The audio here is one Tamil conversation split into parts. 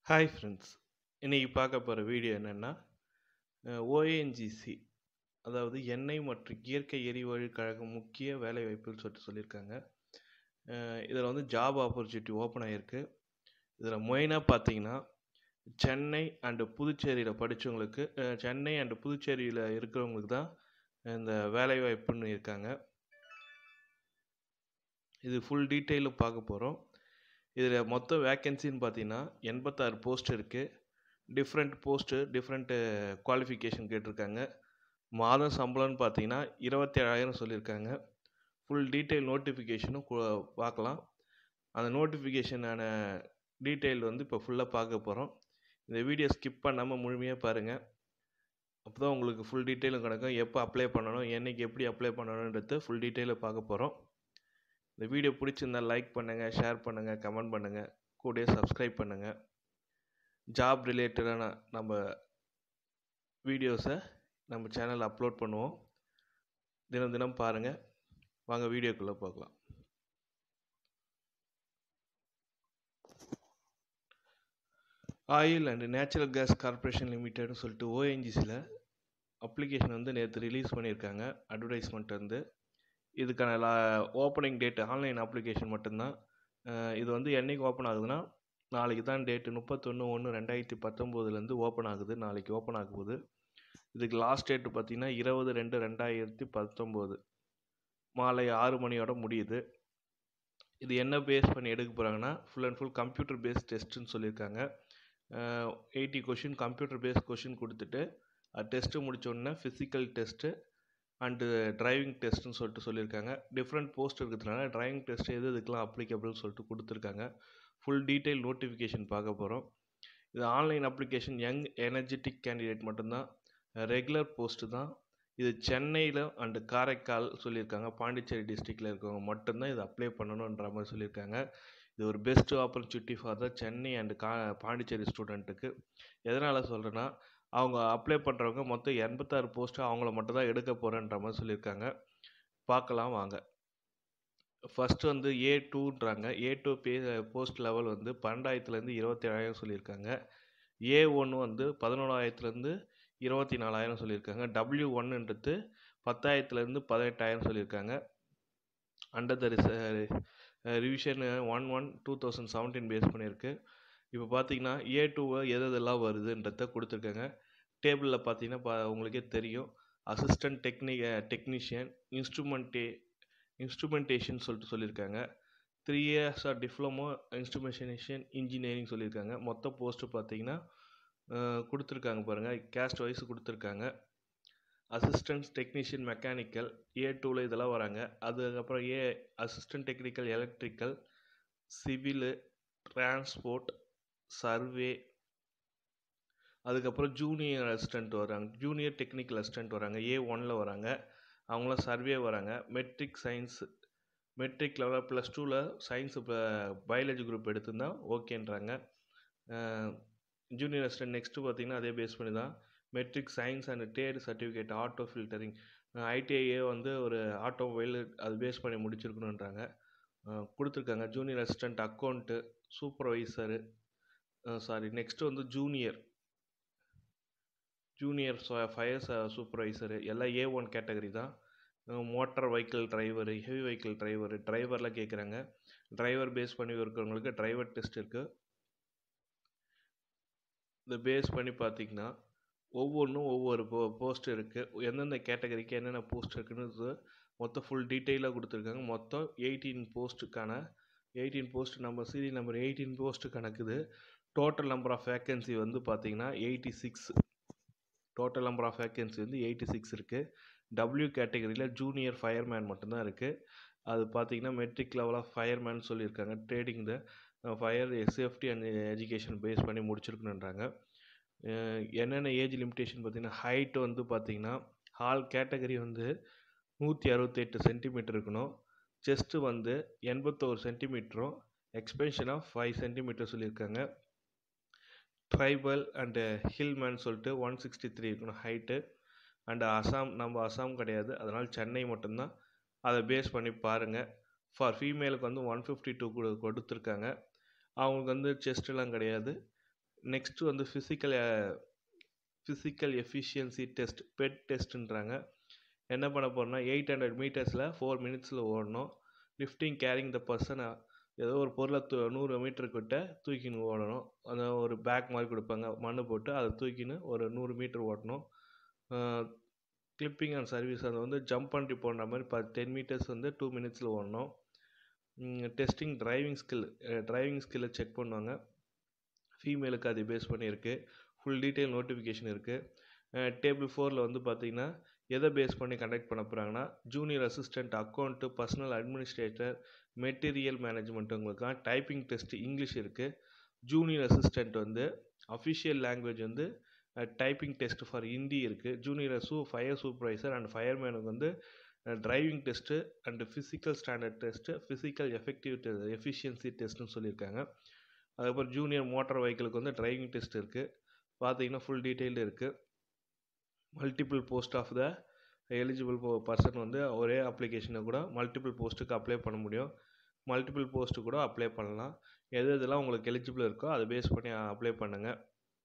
ஹாய் ஃப்ரெண்ட்ஸ் இன்னைக்கு பார்க்க போகிற வீடியோ என்னென்னா ஓஎன்ஜிசி அதாவது எண்ணெய் மற்றும் இயற்கை எரிவாயு கழகம் முக்கிய வேலைவாய்ப்புன்னு சொல்லிட்டு சொல்லியிருக்காங்க இதில் வந்து ஜாப் ஆப்பர்ச்சுனிட்டி ஓப்பன் ஆகிருக்கு இதில் மெயினாக பார்த்தீங்கன்னா சென்னை அண்டு புதுச்சேரியில் படித்தவங்களுக்கு சென்னை அண்டு புதுச்சேரியில் இருக்கிறவங்களுக்கு தான் இந்த வேலைவாய்ப்புன்னு இருக்காங்க இது ஃபுல் டீட்டெயிலும் பார்க்க போகிறோம் இதில் மொத்த வேக்கன்சின்னு பார்த்தீங்கன்னா எண்பத்தாறு போஸ்ட் இருக்குது டிஃப்ரெண்ட் போஸ்ட்டு டிஃப்ரெண்ட்டு குவாலிஃபிகேஷன் கேட்டிருக்காங்க மாதம் சம்பளம்னு பார்த்தீங்கன்னா இருபத்தேழாயிரம் சொல்லியிருக்காங்க ஃபுல் டீட்டெயில் நோட்டிஃபிகேஷனும் பார்க்கலாம் அந்த நோட்டிஃபிகேஷனான டீட்டெயில் வந்து இப்போ ஃபுல்லாக பார்க்க போகிறோம் இந்த வீடியோ ஸ்கிப் பண்ணாமல் முழுமையாக பாருங்கள் அப்போ தான் உங்களுக்கு ஃபுல் டீட்டெயிலும் கிடக்கும் எப்போ அப்ளை பண்ணணும் என்றைக்கு எப்படி அப்ளை பண்ணணுன்றது ஃபுல் டீட்டெயிலில் பார்க்க போகிறோம் இந்த வீடியோ பிடிச்சிருந்தால் லைக் பண்ணுங்கள் ஷேர் பண்ணுங்கள் கமெண்ட் பண்ணுங்கள் கூடயே சப்ஸ்கிரைப் பண்ணுங்கள் ஜாப் ரிலேட்டடான நம்ம வீடியோஸை நம்ம சேனலில் அப்லோட் பண்ணுவோம் தினம் தினம் பாருங்கள் வாங்க வீடியோக்குள்ளே பார்க்கலாம் oil and natural gas corporation லிமிடெட்னு சொல்லிட்டு ஓஎன்ஜிசியில் அப்ளிகேஷன் வந்து நேற்று ரிலீஸ் பண்ணியிருக்காங்க அட்வர்டைஸ்மெண்ட் வந்து இதுக்கான லா ஓப்பனிங் டேட் ஆன்லைன் அப்ளிகேஷன் மட்டும்தான் இது வந்து என்றைக்கு ஓப்பன் ஆகுதுன்னா நாளைக்கு தான் டேட்டு முப்பத்தொன்று ஒன்று ரெண்டாயிரத்தி பத்தொம்போதுலேருந்து ஓப்பன் ஆகுது நாளைக்கு ஓப்பன் ஆகுது இதுக்கு லாஸ்ட் டேட்டு பார்த்திங்கன்னா இருபது ரெண்டு ரெண்டாயிரத்தி பத்தொம்போது மாலை ஆறு மணியோட முடியுது இது என்ன பேஸ் பண்ணி எடுக்க போகிறாங்கன்னா full and full computer based டெஸ்ட்டுன்னு சொல்லியிருக்காங்க eighty question computer based question கொடுத்துட்டு டெஸ்ட்டு முடித்தோடனே ஃபிசிக்கல் டெஸ்ட்டு அண்டு டிரைவிங் டெஸ்ட்டுன்னு சொல்லிட்டு சொல்லியிருக்காங்க டிஃப்ரெண்ட் போஸ்ட் இருக்கிறதுனால டிரைவிங் டெஸ்ட் எது இதுக்கெலாம் அப்ளிகபிள்னு சொல்லிட்டு கொடுத்துருக்காங்க ஃபுல் டீட்டெயில் நோட்டிஃபிகேஷன் பார்க்க போகிறோம் இது online application young energetic candidate மட்டும்தான் ரெகுலர் போஸ்ட்டு தான் இது சென்னையில் அண்டு காரைக்கால் சொல்லியிருக்காங்க பாண்டிச்சேரி டிஸ்ட்ரிக்டில் இருக்கவங்க மட்டும்தான் இது அப்ளை பண்ணணுன்ற மாதிரி சொல்லியிருக்காங்க இது ஒரு best opportunity for the Chennai and கா பாண்டிச்சேரி ஸ்டூடெண்ட்டுக்கு எதனால் சொல்கிறேன்னா அவங்க அப்ளை பண்ணுறவங்க மொத்தம் எண்பத்தாறு போஸ்ட்டு அவங்கள மட்டும் தான் எடுக்க போகிறேன்ற மாதிரி சொல்லியிருக்காங்க பார்க்கலாம் வாங்க ஃபஸ்ட்டு வந்து ஏ டூன்றாங்க A two pay post level வந்து பன்னெண்டாயிரத்துலேருந்து இருபத்தேழாயிரம் சொல்லியிருக்காங்க ஏ ஒன்று வந்து பதினோராயிரத்துலேருந்து இருபத்தி நாலாயிரம் சொல்லியிருக்காங்க டபிள்யூ ஒன்னுன்றது பத்தாயிரத்துலேருந்து பதினெட்டாயிரம் சொல்லியிருக்காங்க under the revision one one two thousand seventeen base பண்ணியிருக்கு இப்போ பார்த்தீங்கன்னா ஏ டூவை எது எதெல்லாம் வருதுன்றத கொடுத்துருக்காங்க டேபிளில் பார்த்தீங்கன்னா பா உங்களுக்கே தெரியும் அசிஸ்டன்ட் டெக்னிக் டெக்னீஷியன் இன்ஸ்ட்ருமெண்டே இன்ஸ்ட்ருமெண்டேஷன் சொல்லிட்டு சொல்லியிருக்காங்க three years or diploma instrumentation engineering சொல்லியிருக்காங்க மொத்த போஸ்ட்டு பார்த்தீங்கன்னா கொடுத்துருக்காங்க பாருங்கள் கேஸ்ட் வைஸ் கொடுத்துருக்காங்க அசிஸ்டன்ட் டெக்னீஷியன் மெக்கானிக்கல் ஏ டூவில் இதெல்லாம் வராங்க அதுக்கப்புறம் A assistant technical electrical civil transport survey அதுக்கப்புறம் ஜூனியர் அசிஸ்டண்ட் வராங்க ஜூனியர் டெக்னிக்கல் அசிஸ்டண்ட் வராங்க ஏ ஒனில் வராங்க அவங்களாம் சர்வே வராங்க மெட்ரிக் சயின்ஸ் மெட்ரிக் லெவலில் ப்ளஸ் டூவில் சயின்ஸ் இப்போ பயாலஜி குரூப் எடுத்திருந்தால் ஓகேன்றாங்க ஜூனியர் அசிஸ்டன்ட் நெக்ஸ்ட்டு பார்த்திங்கன்னா அதே பேஸ் பண்ணி தான் matric science and trade certificate auto filtering ஐடிஐஏ வந்து ஒரு ஆட்டோமொபைல் அது பேஸ் பண்ணி முடிச்சிருக்கணுன்றாங்க கொடுத்துருக்காங்க junior assistant account supervisor sorry next வந்து ஜூனியர் ஜூனியர் ஃபயர் சூப்பர்வைசரு எல்லாம் ஏ ஒன் கேட்டகரி தான் motor vehicle driver heavy vehicle driver டிரைவர்லாம் கேட்குறாங்க டிரைவர் பேஸ் பண்ணி இருக்கிறவங்களுக்கு டிரைவர் டெஸ்ட் இருக்குது இந்த பேஸ் பண்ணி பார்த்திங்கன்னா ஒவ்வொன்றும் ஒவ்வொரு போ போஸ்ட் இருக்குது எந்தெந்த கேட்டகரிக்கு என்னென்ன போஸ்ட் இருக்குன்னு மொத்தம் ஃபுல் டீட்டெயிலாக கொடுத்துருக்காங்க மொத்தம் எயிட்டீன் போஸ்ட்டுக்கான eighteen post number serial number eighteen post கணக்குது டோட்டல் நம்பர் ஆஃப் வேக்கன்சி வந்து பார்த்திங்கன்னா eighty six total number of vacancy வந்து எயிட்டி சிக்ஸ் இருக்குது டபிள்யூ கேட்டகரியில் ஜூனியர் ஃபயர்மேன் மட்டும்தான் இருக்குது அது பார்த்திங்கன்னா மெட்ரிக் லெவல் ஆஃப் ஃபயர்மேன் சொல்லியிருக்காங்க trading the fire safety and education base பண்ணி முடிச்சிருக்கணுன்றாங்க என்னென்ன ஏஜ் லிமிட்டேஷன் பார்த்திங்கன்னா ஹைட் வந்து பார்த்திங்கன்னா ஹால் கேட்டகரி வந்து நூற்றி அறுபத்தெட்டு சென்டிமீட்டர் இருக்கணும் செஸ்ட்டு வந்து எண்பத்தோரு சென்டிமீட்டரும் எக்ஸ்பென்ஷன் ஆஃப் ஃபைவ் சென்டிமீட்டர் சொல்லியிருக்காங்க ட்ரைபல் அண்டு ஹில்மேன் சொல்லிட்டு ஒன் சிக்ஸ்டி த்ரீ இருக்கணும் ஹைட்டு அண்டு அசாம் நம்ம அசாம் கிடையாது அதனால் சென்னை மட்டும்தான் அதை பேஸ் பண்ணி பாருங்கள் ஃபார் ஃபீமேலுக்கு வந்து ஒன் ஃபிஃப்டி டூ கொடுத்துருக்காங்க அவங்களுக்கு வந்து செஸ்ட்லாம் கிடையாது நெக்ஸ்ட்டு வந்து physical physical efficiency test PET டெஸ்ட்டுன்றாங்க என்ன பண்ண போகிறோம்னா எயிட் ஹண்ட்ரட் மீட்டர்ஸில் ஃபோர் மினிட்ஸில் ஓடணும் லிஃப்டிங் கேரிங் த பர்சனை ஏதோ ஒரு பொருளை தூ நூறு மீட்டர் கிட்ட தூக்கின்னு ஓடணும் அந்த ஒரு பேக் மாதிரி கொடுப்பாங்க மண் போட்டு அதை தூக்கின்னு ஒரு நூறு மீட்டர் ஓட்டணும் கிளிப்பிங் அண்ட் சர்வீஸ் அதை வந்து ஜம்ப் பண்ணி போடுற மாதிரி ப டென் மீட்டர்ஸ் வந்து டூ மினிட்ஸில் ஓடணும் டெஸ்டிங் டிரைவிங் ஸ்கில் டிரைவிங் ஸ்கில்லை செக் பண்ணுவாங்க ஃபீமேலுக்கு அது பேஸ் பண்ணியிருக்கு ஃபுல் டீட்டெயில் நோட்டிஃபிகேஷன் இருக்குது டேபிள் ஃபோரில் வந்து பார்த்திங்கன்னா எதை பேஸ் பண்ணி கண்டக்ட் பண்ண போகிறாங்கன்னா junior assistant account personal administrator material மேனேஜ்மெண்ட்டுங்களுக்காக டைப்பிங் டெஸ்ட் இங்கிலீஷ் இருக்குது ஜூனியர் அசிஸ்டண்ட் வந்து அஃபிஷியல் லாங்குவேஜ் வந்து டைப்பிங் டெஸ்ட் ஃபார் ஹிந்தி இருக்குது ஜூனியர் சூ ஃபயர் சூப்பர்வைசர் அண்ட் ஃபயர்மேனுக்கு வந்து driving test and physical standard test physical effective efficiency டெஸ்ட்டுன்னு சொல்லியிருக்காங்க அதுக்கப்புறம் ஜூனியர் மோட்டார் வெஹிக்கிளுக்கு வந்து டிரைவிங் டெஸ்ட் இருக்குது பார்த்தீங்கன்னா ஃபுல் டீட்டெயில்டு இருக்குது multiple post of the eligible person வந்து ஒரே அப்ளிகேஷனை கூட மல்டிபிள் போஸ்ட்டுக்கு அப்ளை பண்ண முடியும் மல்டிபிள் போஸ்ட்டு கூட அப்ளை பண்ணலாம் எது எதெல்லாம் உங்களுக்கு எலிஜிபிள் இருக்கோ அதை பேஸ் பண்ணி அப்ளை பண்ணுங்கள்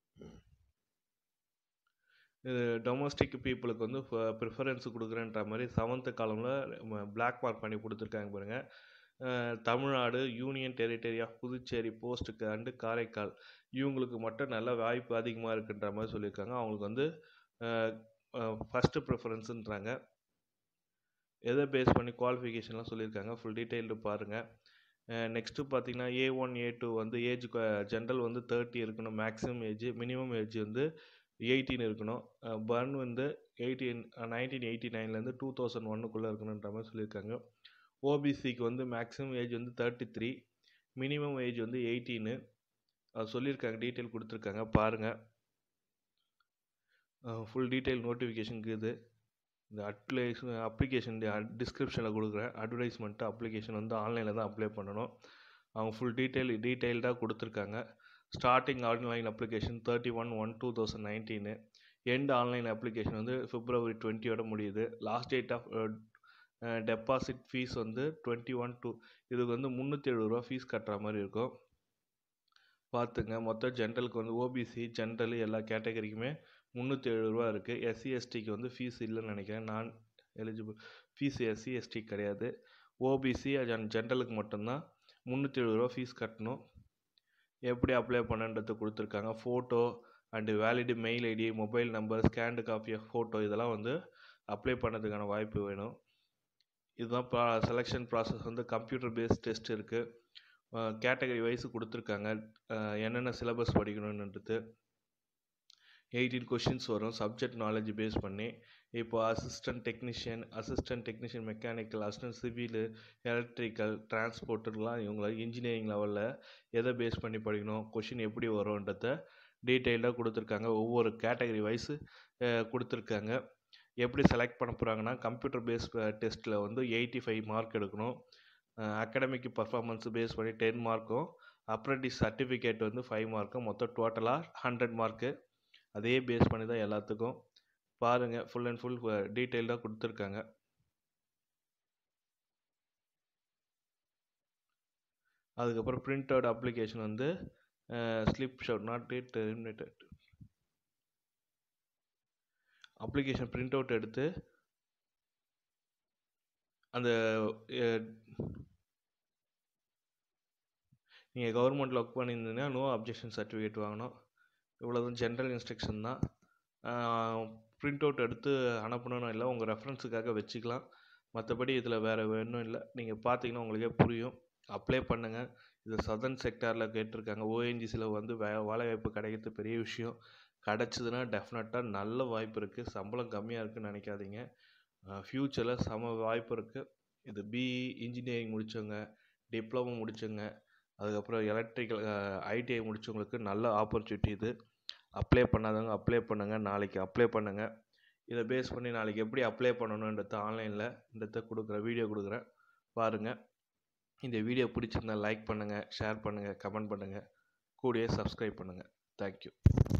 இது டொமஸ்டிக் பீப்புளுக்கு வந்து ப்ரிஃபரன்ஸ் கொடுக்குறேன்ற மாதிரி செவன்த்து காலமில் பிளாக் மார்க் பண்ணி கொடுத்துருக்காங்க பாருங்கள் Tamil Nadu union territory of Puducherry போஸ்ட்டுக்கு அண்டு காரைக்கால் இவங்களுக்கு மட்டும் நல்ல வாய்ப்பு அதிகமாக இருக்குன்ற மாதிரி சொல்லியிருக்காங்க அவங்களுக்கு வந்து ஃபஸ்ட்டு ப்ரிஃபரன்ஸுன்றாங்க எதை பேஸ் பண்ணி குவாலிஃபிகேஷன்லாம் சொல்லியிருக்காங்க ஃபுல் டீட்டெயில்டு பாருங்கள் நெக்ஸ்ட்டு பார்த்தீங்கன்னா ஏ ஒன் ஏ டூ வந்து ஏஜ் ஜென்ரல் வந்து தேர்ட்டி இருக்கணும் மேக்ஸிமம் ஏஜ் மினிமம் ஏஜ் வந்து எயிட்டீன் இருக்கணும் பர்ன் வந்து எயிட்டீன் நைன்டீன் எயிட்டி நைன்லேருந்து டூ தௌசண்ட் ஒன்னுக்குள்ளே இருக்கணுன்ற மாதிரி சொல்லியிருக்காங்க ஓபிசிக்கு வந்து மேக்ஸிமம் ஏஜ் வந்து தேர்ட்டி த்ரீ மினிமம் ஏஜ் வந்து எயிட்டீனு அது சொல்லியிருக்காங்க டீட்டெயில் கொடுத்துருக்காங்க பாருங்கள் ஃபுல் டீட்டெயில் நோட்டிஃபிகேஷனுக்கு இது இந்த அட்லைஸ் அப்ளிகேஷன் டிஸ்கிரிப்ஷனில் கொடுக்குறேன் அட்வர்டைஸ்மெண்ட்டு அப்ளிகேஷன் வந்து ஆன்லைனில் தான் அப்ளை பண்ணணும் அவங்க ஃபுல் டீட்டெயில் டீட்டெயில்டாக கொடுத்துருக்காங்க starting online application thirty one one two thousand nineteen end online application வந்து பிப்ரவரி டுவெண்ட்டியோட முடியுது last date of deposit fees வந்து டுவெண்ட்டி ஒன் டூ இதுக்கு வந்து முந்நூற்றி எழுபது ரூபா ஃபீஸ் கட்டுற மாதிரி இருக்கும் பார்த்துங்க மொத்தம் ஜென்ரலுக்கு வந்து ஓபிசி ஜென்ரல் எல்லா கேட்டகரிக்குமே முந்நூற்றி எழுபது ரூபா இருக்குது எஸ்சி எஸ்டிக்கு வந்து ஃபீஸ் இல்லைன்னு நினைக்கிறேன் நான் எலிஜிபிள் ஃபீஸ் எஸ்சி எஸ்டி கிடையாது ஓபிசி அண்ட் ஜென்ரலுக்கு மட்டும்தான் முந்நூற்றி எழுபது ரூபா ஃபீஸ் கட்டணும் எப்படி அப்ளை பண்ணுன்றது கொடுத்துருக்காங்க photo and valid mail ID mobile number scanned copy of photo இதெல்லாம் வந்து அப்ளை பண்ணதுக்கான வாய்ப்பு வேணும் இதுதான் ப்ரா செலெக்ஷன் ப்ராசஸ் வந்து கம்ப்யூட்டர் பேஸ்ட் டெஸ்ட் இருக்குது கேட்டகரி வைஸ் கொடுத்துருக்காங்க என்னென்ன சிலபஸ் படிக்கணுன்றது எயிட்டீன் கொஷின்ஸ் வரும் சப்ஜெக்ட் நாலேஜ் பேஸ் பண்ணி இப்போ assistant technician assistant technician mechanical assistant civil electrical டிரான்ஸ்போர்ட்டுலாம் இவங்கள இன்ஜினியரிங் லெவலில் எதை பேஸ் பண்ணி படிக்கணும் கொஷின் எப்படி வரும்ன்றத டீட்டெயில்டாக கொடுத்துருக்காங்க ஒவ்வொரு கேட்டகரி வைஸு கொடுத்துருக்காங்க எப்படி செலக்ட் பண்ண போகிறாங்கன்னா கம்ப்யூட்டர் பேஸ் டெஸ்ட்டில் வந்து எயிட்டி ஃபைவ் மார்க் எடுக்கணும் அகடமிக் பர்ஃபார்மன்ஸ் பேஸ் பண்ணி டென் மார்க்கும் அப்ரண்டிஸ் சர்டிஃபிகேட் வந்து ஃபைவ் மார்க்கும் மொத்தம் டோட்டலாக ஹண்ட்ரட் மார்க்கு அதே பேஸ் பண்ணி தான் எல்லாத்துக்கும் பாருங்கள் ஃபுல் அண்ட் ஃபுல் டீட்டெயில்டாக கொடுத்துருக்காங்க அதுக்கப்புறம் பிரிண்ட் அவுட் அப்ளிகேஷன் வந்து slip should not date terminated application print out எடுத்து அந்த நீங்கள் கவர்மெண்ட்டில் ஒர்க் பண்ணியிருந்தீங்கன்னா நோ அப்ஜெக்ஷன் சர்டிஃபிகேட் வாங்கணும் இவ்வளோதான் ஜென்ரல் இன்ஸ்ட்ரக்ஷன் தான் பிரிண்ட் அவுட் எடுத்து அனுப்பணும்னு இல்லை உங்கள் ரெஃபரன்ஸுக்காக வச்சுக்கலாம் மற்றபடி இதில் வேறு வேணும் இல்லை நீங்கள் பார்த்தீங்கன்னா உங்களுக்கே புரியும் அப்ளை பண்ணுங்கள் இது சதர்ன் செக்டாரில் கேட்டிருக்காங்க ஓஎன்ஜிசியில் வந்து வே வேலைவாய்ப்பு கிடைக்கிறது பெரிய விஷயம் கிடச்சிதுன்னா டெஃபினட்டாக நல்ல வாய்ப்பு இருக்குது சம்பளம் கம்மியாக இருக்குதுன்னு நினைக்காதீங்க ஃப்யூச்சரில் செம வாய்ப்பு இருக்குது இது பிஇ இன்ஜினியரிங் முடித்தவங்க டிப்ளமோ முடித்தவங்க அதுக்கப்புறம் எலக்ட்ரிக்கல் ஐடிஐ முடித்தவங்களுக்கு நல்ல ஆப்பர்ச்சுனிட்டி இது அப்ளை பண்ணாதவங்க அப்ளை பண்ணுங்கள் நாளைக்கு அப்ளை பண்ணுங்கள் இதை பேஸ் பண்ணி நாளைக்கு எப்படி அப்ளை பண்ணணுன்றத ஆன்லைனில் இந்த கொடுக்குறேன் வீடியோ கொடுக்குறேன் பாருங்கள் இந்த வீடியோ பிடிச்சிருந்தா லைக் பண்ணுங்கள் ஷேர் பண்ணுங்கள் கமெண்ட் பண்ணுங்கள் கூடயே சப்ஸ்கிரைப் பண்ணுங்கள் தேங்க்யூ